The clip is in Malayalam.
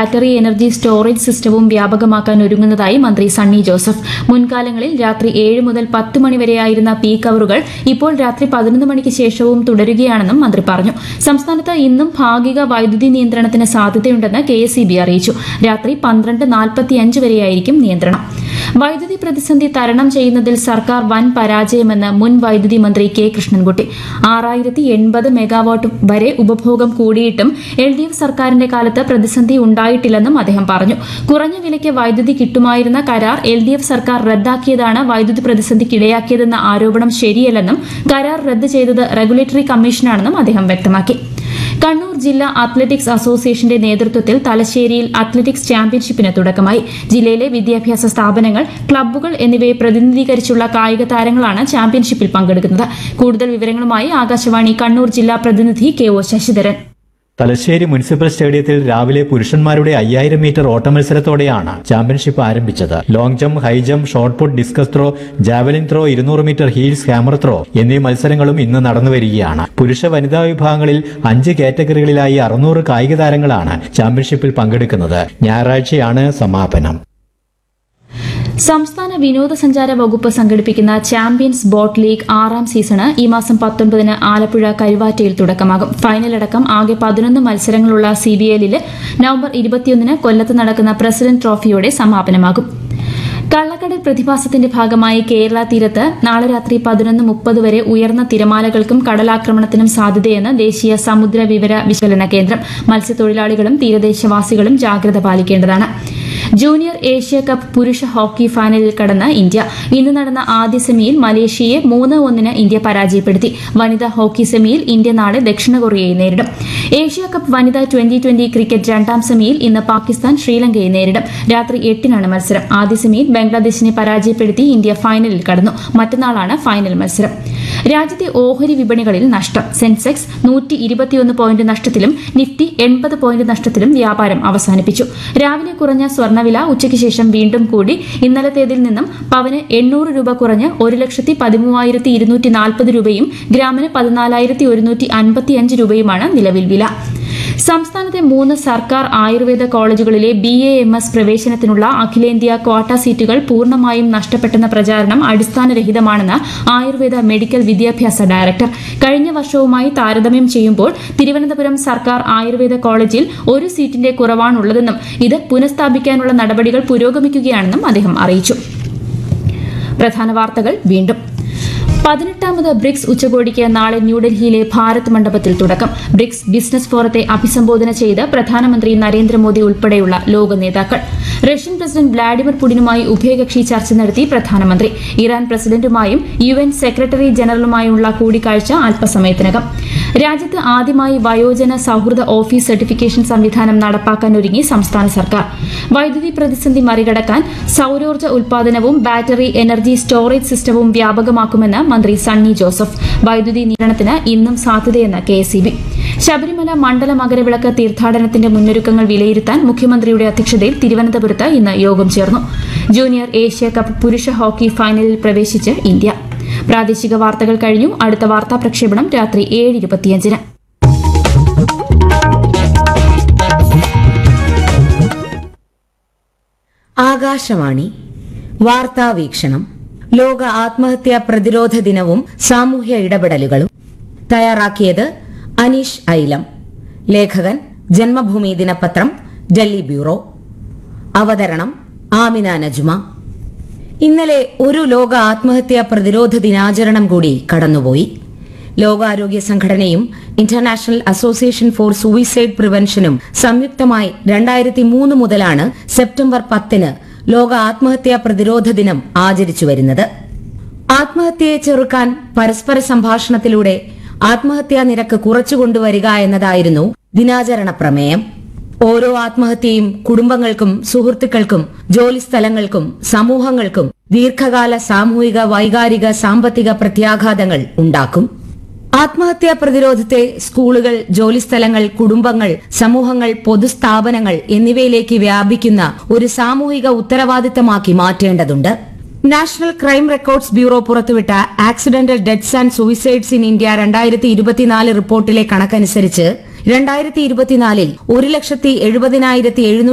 ബാറ്ററി എനർജി സ്റ്റോറേജ് സിസ്റ്റവും വ്യാപകമാക്കാൻ ഒരുങ്ങുന്നതായി മന്ത്രി സണ്ണി ജോസഫ് മുൻകാലങ്ങളിൽ രാത്രി ഏഴ് മുതൽ പത്ത് മണിവരെയായിരുന്ന പീക്ക് അവറുകൾ ഇപ്പോൾ രാത്രി പതിനൊന്ന് മണിക്ക് ശേഷവും തുടരുകയാണെന്നും മന്ത്രി പറഞ്ഞു സംസ്ഥാനത്ത് ഇന്നും ഭാഗിക വൈദ്യുതി നിയന്ത്രണത്തിന് സാധ്യതയുണ്ടെന്ന് കെ എസ് അറിയിച്ചു രാത്രി പന്ത്രണ്ട് നാൽപ്പത്തിയഞ്ച് വരെയായിരിക്കും നിയന്ത്രണം വൈദ്യുതി പ്രതിസന്ധി തരണം ചെയ്യുന്നതിൽ സർക്കാർ വൻ പരാജയമെന്ന് മുൻ വൈദ്യുതി മന്ത്രി കെ കൃഷ്ണൻകുട്ടി ആറായിരത്തി എൺപത് മെഗാവാട്ട് വരെ ഉപഭോഗം കൂടിയിട്ടും എൽ ഡി എഫ് സർക്കാരിന്റെ കാലത്ത് പ്രതിസന്ധി ഉണ്ടായിട്ടില്ലെന്നും അദ്ദേഹം പറഞ്ഞു കുറഞ്ഞ വിലയ്ക്ക് വൈദ്യുതി കിട്ടുമായിരുന്ന കരാർ എൽ ഡി എഫ് സർക്കാർ റദ്ദാക്കിയതാണ് വൈദ്യുതി പ്രതിസന്ധിക്കിടയാക്കിയതെന്ന ആരോപണം ശരിയല്ലെന്നും കരാർ റദ്ദ് ചെയ്തത് റെഗുലേറ്ററി കമ്മീഷനാണെന്നും അദ്ദേഹം വ്യക്തമാക്കി കണ്ണൂർ ജില്ലാ അത്ലറ്റിക്സ് അസോസിയേഷന്റെ നേതൃത്വത്തിൽ തലശ്ശേരിയിൽ അത്ലറ്റിക്സ് ചാമ്പ്യൻഷിപ്പിന് തുടക്കമായി ജില്ലയിലെ വിദ്യാഭ്യാസ സ്ഥാപനങ്ങൾ ക്ലബ്ബുകൾ എന്നിവയെ പ്രതിനിധീകരിച്ചുള്ള കായിക താരങ്ങളാണ് ചാമ്പ്യൻഷിപ്പിൽ പങ്കെടുക്കുന്നത് കൂടുതൽ വിവരങ്ങളുമായി ആകാശവാണി കണ്ണൂർ ജില്ലാ പ്രതിനിധി K O Sasidharan Thalassery municipal സ്റ്റേഡിയത്തിൽ രാവിലെ പുരുഷന്മാരുടെ അയ്യായിരം മീറ്റർ ഓട്ട മത്സരത്തോടെയാണ് ചാമ്പ്യൻഷിപ്പ് ആരംഭിച്ചത് long jump high jump shot put discus throw javelin throw ഇരുന്നൂറ് മീറ്റർ ഹീൽസ് ഹാമർ ത്രോ എന്നീ മത്സരങ്ങളും ഇന്ന് നടന്നുവരികയാണ് പുരുഷ വനിതാ വിഭാഗങ്ങളിൽ അഞ്ച് കാറ്റഗറികളിലായി അറുന്നൂറ് കായിക താരങ്ങളാണ് ചാമ്പ്യൻഷിപ്പിൽ പങ്കെടുക്കുന്നത് ഞായറാഴ്ചയാണ് സമാപനം സംസ്ഥാന വിനോദസഞ്ചാര വകുപ്പ് സംഘടിപ്പിക്കുന്ന ചാമ്പ്യൻസ് ബോട്ട് ലീഗ് ആറാം സീസണ് ഈ മാസം പത്തൊൻപതിന് ആലപ്പുഴ കരുവാറ്റയിൽ തുടക്കമാകും ഫൈനലടക്കം ആകെ പതിനൊന്ന് മത്സരങ്ങളുള്ള സി ബി എല്ലിൽ നവംബർ ഇരുപത്തിയൊന്നിന് കൊല്ലത്ത് നടക്കുന്ന പ്രസിഡന്റ് ട്രോഫിയോടെ സമാപനമാകും കള്ളക്കടൽ പ്രതിഭാസത്തിന്റെ ഭാഗമായി കേരള തീരത്ത് നാളെ രാത്രി പതിനൊന്ന് മുപ്പത് വരെ ഉയർന്ന തിരമാലകൾക്കും കടലാക്രമണത്തിനും സാധ്യതയെന്ന് ദേശീയ സമുദ്ര വിവര വിശകലന കേന്ദ്രം മത്സ്യത്തൊഴിലാളികളും തീരദേശവാസികളും ജാഗ്രത പാലിക്കേണ്ടതാണ് ജൂനിയർ ഏഷ്യ കപ്പ് പുരുഷ ഹോക്കി ഫൈനലിൽ കടന്ന ഇന്ത്യ ഇന്ന് നടന്ന ആദ്യ സെമിയിൽ മലേഷ്യയെ മൂന്ന് ഒന്നിന് ഇന്ത്യ പരാജയപ്പെടുത്തി വനിതാ ഹോക്കി സെമിയിൽ ഇന്ത്യ നാളെ ദക്ഷിണ കൊറിയയെ നേരിടും ഏഷ്യ കപ്പ് വനിതാ ട്വന്റി ട്വന്റി ക്രിക്കറ്റ് രണ്ടാം സെമിയിൽ ഇന്ന് പാകിസ്ഥാൻ ശ്രീലങ്കയെ നേരിടും രാത്രി എട്ടിനാണ് മത്സരം ആദ്യ സെമിയിൽ ബംഗ്ലാദേശിനെ പരാജയപ്പെടുത്തി ഇന്ത്യ ഫൈനലിൽ കടന്നു മറ്റന്നാളാണ് ഫൈനൽ മത്സരം രാജ്യത്തെ ഓഹരി വിപണികളിൽ നഷ്ടം സെൻസെക്സ് നൂറ്റി ഇരുപത്തിയൊന്ന് പോയിന്റ് നഷ്ടത്തിലും നിഫ്റ്റി എൺപത് പോയിന്റ് നഷ്ടത്തിലും വ്യാപാരം അവസാനിപ്പിച്ചു രാവിലെ കുറഞ്ഞ സ്വർണ്ണവില ഉച്ചയ്ക്ക് ശേഷം വീണ്ടും കൂടി ഇന്നലത്തേതിൽ നിന്നും പവന് എണ്ണൂറ് രൂപ കുറഞ്ഞ് ഒരു ലക്ഷത്തി പതിമൂവായിരത്തി ഇരുന്നൂറ്റി നാൽപ്പത് രൂപയും ഗ്രാമിന് പതിനാലായിരത്തി ഒരുന്നൂറ്റി അൻപത്തിയഞ്ച് രൂപയുമാണ് നിലവിൽ വില സംസ്ഥാനത്തെ മൂന്ന് സർക്കാർ ആയുർവേദ കോളേജുകളിലെ ബി എ എം എസ് പ്രവേശനത്തിനുള്ള അഖിലേന്ത്യാ ക്വാട്ട സീറ്റുകൾ പൂർണ്ണമായും നഷ്ടപ്പെട്ടെന്ന പ്രചാരണം അടിസ്ഥാനരഹിതമാണെന്ന് ആയുർവേദ മെഡിക്കൽ വിദ്യാഭ്യാസ ഡയറക്ടർ കഴിഞ്ഞ വർഷവുമായി താരതമ്യം ചെയ്യുമ്പോൾ തിരുവനന്തപുരം സർക്കാർ ആയുർവേദ കോളേജിൽ ഒരു സീറ്റിന്റെ കുറവാണുള്ളതെന്നും ഇത് പുനഃസ്ഥാപിക്കാനുള്ള നടപടികൾ പുരോഗമിക്കുകയാണെന്നും അദ്ദേഹം അറിയിച്ചു പ്രധാന വാർത്തകൾ വീണ്ടും പതിനെട്ടാമത് ബ്രിക്സ് ഉച്ചകോടിക്ക് നാളെ ന്യൂഡൽഹിയിലെ ഭാരത് മണ്ഡപത്തിൽ തുടക്കം ബ്രിക്സ് ബിസിനസ് ഫോറത്തെ അഭിസംബോധന ചെയ്ത് പ്രധാനമന്ത്രി നരേന്ദ്രമോദി ഉൾപ്പെടെയുള്ള ലോക നേതാക്കൾ റഷ്യൻ പ്രസിഡന്റ് വ്ളാഡിമിർ പുടിനുമായി ഉഭയകക്ഷി ചർച്ച നടത്തി പ്രധാനമന്ത്രി ഇറാൻ പ്രസിഡന്റുമായും യു എൻ സെക്രട്ടറി ജനറലുമായുള്ള കൂടിക്കാഴ്ച അല്പസമയത്തിനകം രാജ്യത്ത് ആദ്യമായി വയോജന സൌഹൃദ ഓഫീസ് സർട്ടിഫിക്കേഷൻ സംവിധാനം നടപ്പാക്കാനൊരുങ്ങി സംസ്ഥാന സർക്കാർ വൈദ്യുതി പ്രതിസന്ധി മറികടക്കാൻ സൌരോർജ്ജ ഉൽപാദനവും ബാറ്ററി എനർജി സ്റ്റോറേജ് സിസ്റ്റവും വ്യാപകമാക്കുമെന്ന് മന്ത്രി സണ്ണി ജോസഫ് വൈദ്യുതി നിയന്ത്രണത്തിന് ഇന്നും സാധ്യതയെന്ന് കെ ശബരിമല മണ്ഡല മകരവിളക്ക് തീർത്ഥാടനത്തിന്റെ മുന്നൊരുക്കങ്ങൾ വിലയിരുത്താൻ മുഖ്യമന്ത്രിയുടെ അധ്യക്ഷതയിൽ തിരുവനന്തപുരത്ത് ഇന്ന് യോഗം ചേർന്നു ജൂനിയർ ഏഷ്യ കപ്പ് പുരുഷ ഹോക്കി ഫൈനലിൽ പ്രവേശിച്ച് ഇന്ത്യ പ്രാദേശിക വാർത്തകൾ കഴിഞ്ഞു അടുത്ത വാർത്താ പ്രക്ഷേപണം രാത്രി ഏഴ് ഇരുപത്തിയഞ്ചിന് ആകാശവാണി വാർത്താ വീക്ഷണം ലോക ആത്മഹത്യാ പ്രതിരോധ ദിനവും സാമൂഹ്യ ഇടപെടലുകളും തയ്യാറാക്കിയത് അനീഷ് ഐലം ലേഖകൻ ജന്മഭൂമി ദിനപത്രം ഡൽഹി ബ്യൂറോ അവതരണം ആമിന നജുമ ഇന്നലെ ഒരു ലോക ആത്മഹത്യാ പ്രതിരോധ ദിനാചരണം കൂടി കടന്നുപോയി ലോകാരോഗ്യ സംഘടനയും ഇന്റർനാഷണൽ അസോസിയേഷൻ ഫോർ സൂയിസൈഡ് പ്രിവെൻഷനും സംയുക്തമായി രണ്ടായിരത്തി മൂന്ന് മുതലാണ് സെപ്റ്റംബർ പത്തിന് ലോക ആത്മഹത്യാ പ്രതിരോധ ദിനം ആചരിച്ചു വരുന്നത് ആത്മഹത്യയെ ചെറുക്കാൻ പരസ്പര സംഭാഷണത്തിലൂടെ ആത്മഹത്യാ നിരക്ക് കുറച്ചുകൊണ്ടുവരിക എന്നതായിരുന്നു ദിനാചരണ പ്രമേയം ഓരോ ആത്മഹത്യയും കുടുംബങ്ങൾക്കും സുഹൃത്തുക്കൾക്കും ജോലിസ്ഥലങ്ങൾക്കും സമൂഹങ്ങൾക്കും ദീർഘകാല സാമൂഹിക വൈകാരിക സാമ്പത്തിക പ്രത്യാഘാതങ്ങൾ ഉണ്ടാക്കും ആത്മഹത്യാ പ്രതിരോധത്തെ സ്കൂളുകൾ ജോലിസ്ഥലങ്ങൾ കുടുംബങ്ങൾ സമൂഹങ്ങൾ പൊതുസ്ഥാപനങ്ങൾ എന്നിവയിലേക്ക് വ്യാപിക്കുന്ന ഒരു സാമൂഹിക ഉത്തരവാദിത്തമാക്കി മാറ്റേണ്ടതുണ്ട് നാഷണൽ ക്രൈം റെക്കോർഡ്സ് ബ്യൂറോ പുറത്തുവിട്ട accidental deaths and suicides in India രണ്ടായിരത്തി ഇരുപത്തിനാല് റിപ്പോർട്ടിലെ കണക്കനുസരിച്ച് രണ്ടായിരത്തി ഇരുപത്തിനാലിൽ ഒരു ലക്ഷത്തി എഴുപതിനായിരത്തി എഴുന്നൂറ്റി